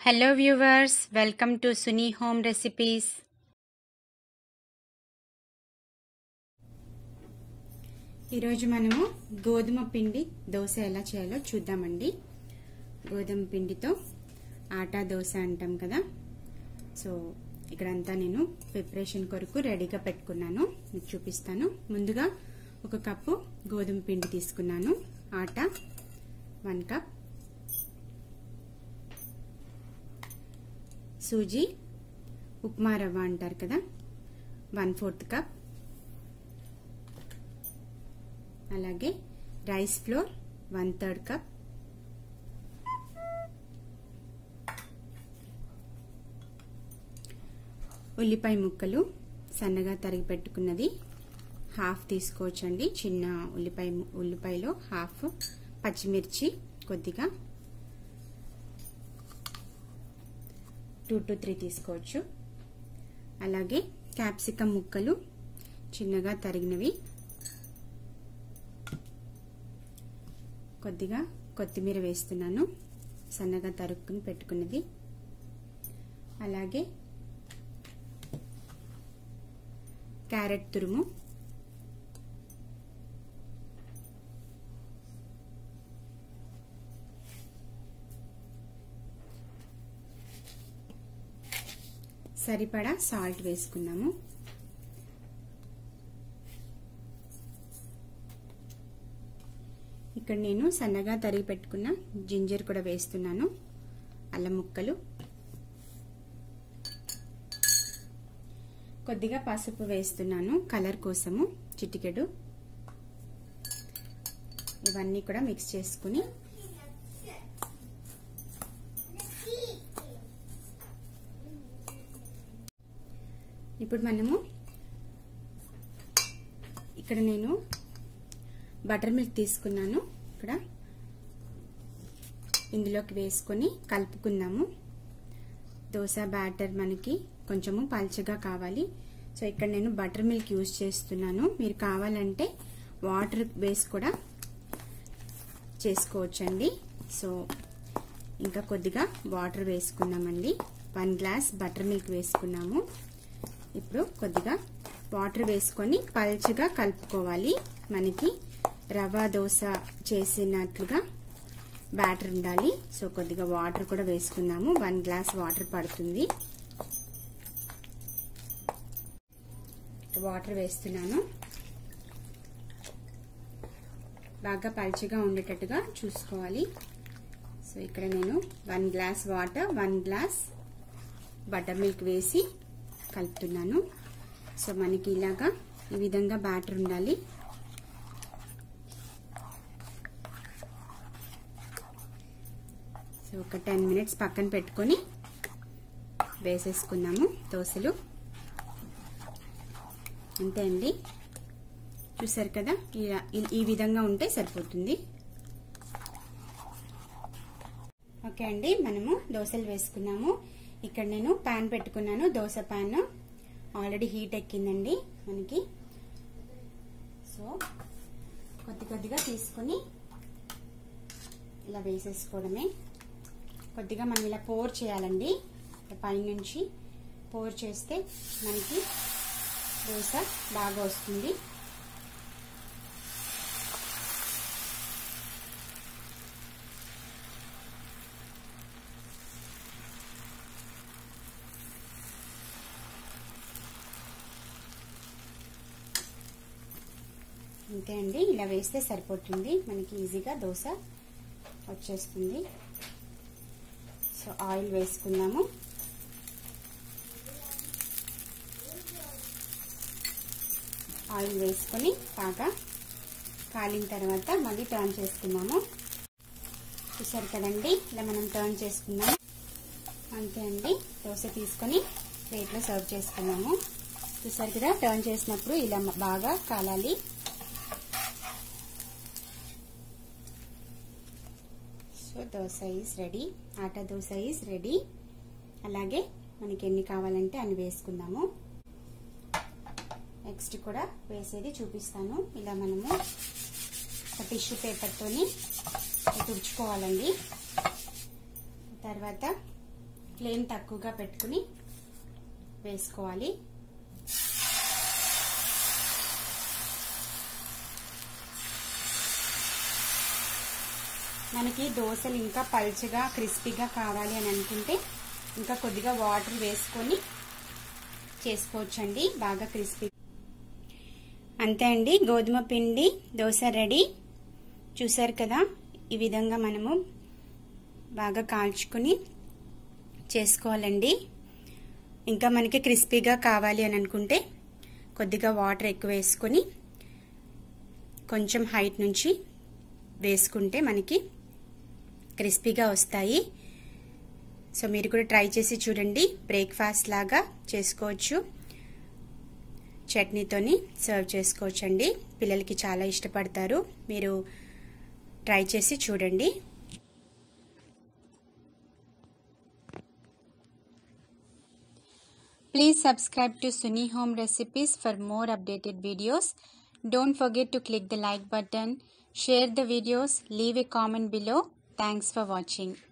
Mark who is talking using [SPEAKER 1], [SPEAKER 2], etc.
[SPEAKER 1] Hello viewers welcome to Suni home recipes ఈరోజు మనము గోధుమ పిండి దోశ ఎలా చేయాలో చూద్దామండి గోధుమ పిండితో ఆటా దోశ అంటాం కదా సో ఇక్కడంతా నేను ప్రిపరేషన్ కొరకు రెడీగా పెట్టుకున్నాను మీకు చూపిస్తాను ముందుగా ఒక కప్పు గోధుమ పిండి తీసుకున్నాను ఆటా వన్ కప్ సూజీ ఉప్మా రవ్వ అంటారు కదా వన్ ఫోర్త్ కప్ అలాగే rice flour one third cup ఉల్లిపాయ ముక్కలు సన్నగా తరిగి పెట్టుకున్నది హాఫ్ తీసుకోవచ్చండి చిన్న ఉల్లిపాయ ఉల్లిపాయలో హాఫ్ పచ్చిమిర్చి కొద్దిగా టూ టు త్రీ తీసుకోవచ్చు అలాగే క్యాప్సికమ్ ముక్కలు చిన్నగా తరిగినవి కొద్దిగా కొత్తిమీర వేస్తున్నాను సన్నగా తరుక్కుని పెట్టుకున్నది అలాగే క్యారెట్ తురుము సరిపడా సాల్ట్ వేసుకున్నాము ఇక్కడ నేను సన్నగా తరిగి పెట్టుకున్న జింజర్ కూడా వేస్తున్నాను అల్లం ముక్కలు కొద్దిగా పసుపు వేస్తున్నాను కలర్ కోసము చిటికెడు ఇవన్నీ కూడా మిక్స్ చేసుకుని ఇప్పుడు మనము ఇక్కడ నేను బటర్ మిల్క్ తీసుకున్నాను ఇక్కడ ఇందులోకి వేసుకొని కలుపుకుందాము దోశ బ్యాటర్ మనకి కొంచెము పల్చగా కావాలి సో ఇక్కడ నేను బటర్ మిల్క్ యూజ్ చేస్తున్నాను మీరు కావాలంటే వాటర్ వేసి కూడా చేసుకోవచ్చండి సో ఇంకా కొద్దిగా వాటర్ వేసుకున్నామండి వన్ గ్లాస్ బటర్ మిల్క్ వేసుకున్నాము ఇప్పుడు కొద్దిగా వాటర్ వేసుకొని పల్చగా కలుపుకోవాలి మనకి రవ్వ దోశ చేసినట్లుగా బ్యాటర్ ఉండాలి సో కొద్దిగా వాటర్ కూడా వేసుకున్నాము వన్ గ్లాస్ వాటర్ పడుతుంది వాటర్ వేస్తున్నాను బాగా పల్చగా ఉండేటట్టుగా చూసుకోవాలి సో ఇక్కడ నేను one glass water one glass buttermilk వేసి కలుపుతున్నాను సో మనకి ఇలాగా ఈ విధంగా బ్యాటర్ ఉండాలి సో ఒక టెన్ మినిట్స్ పక్కన పెట్టుకొని వేసేసుకున్నాము దోశలు అంతే అండి చూసారు కదా ఈ విధంగా ఉంటే సరిపోతుంది ఓకే అండి మనము దోశలు వేసుకున్నాము ఇక్కడ నేను ప్యాన్ పెట్టుకున్నాను దోశ ప్యాన్ ఆల్రెడీ హీట్ ఎక్కిందండి మనకి సో కొద్ది కొద్దిగా తీసుకొని ఇలా వేసేసుకోవడమే కొద్దిగా మనం ఇలా పోర్ చేయాలండి పైనుంచి పోర్ చేస్తే మనకి దోశ బాగా వస్తుంది అంతే అండి ఇలా వేస్తే సరిపోతుంది మనకి ఈజీగా దోశ వచ్చేస్తుంది సో ఆయిల్ వేసుకుందాము ఆయిల్ వేసుకొని బాగా కాలిన తర్వాత మళ్ళీ టర్న్ చేసుకున్నాము చూసారు కదండి ఇలా మనం టర్న్ చేసుకున్నాము అంతే అండి దోశ తీసుకొని ప్లేట్లో సర్వ్ చేసుకున్నాము చూసారు కదా టర్న్ చేసినప్పుడు ఇలా బాగా కాలాలి so dosa is ready atta dosa is ready అలాగే మనకి ఎన్ని కావాలంటే అన్ని వేసుకుందాము నెక్స్ట్ కూడా వేసేది చూపిస్తాను ఇలా మనము ఒక టిష్యూ పేపర్తోని తుడుచుకోవాలండి తర్వాత ఫ్లేమ్ తక్కువగా పెట్టుకుని వేసుకోవాలి మనకి దోశలు ఇంకా పల్చగా క్రిస్పీగా కావాలి అని అనుకుంటే ఇంకా కొద్దిగా వాటర్ వేసుకొని చేసుకోవచ్చండి బాగా క్రిస్పీ అంతే అండి గోధుమ పిండి దోశ రెడీ చూసారు కదా ఈ విధంగా మనము బాగా కాల్చుకుని చేసుకోవాలండి ఇంకా మనకి క్రిస్పీగా కావాలి అని అనుకుంటే కొద్దిగా వాటర్ ఎక్కువ వేసుకొని కొంచెం హైట్ నుంచి వేసుకుంటే మనకి క్రిస్పీగా వస్తాయి సో మీరు కూడా ట్రై చేసి చూడండి బ్రేక్ఫాస్ట్ లాగా చేసుకోవచ్చు చట్నీతోని సర్వ్ చేసుకోవచ్చండి పిల్లలకి చాలా ఇష్టపడతారు మీరు ట్రై చేసి చూడండి Please subscribe to Suni Home Recipes for more updated videos. Don't forget to click the like button, share the videos, leave a comment below. Thanks for watching.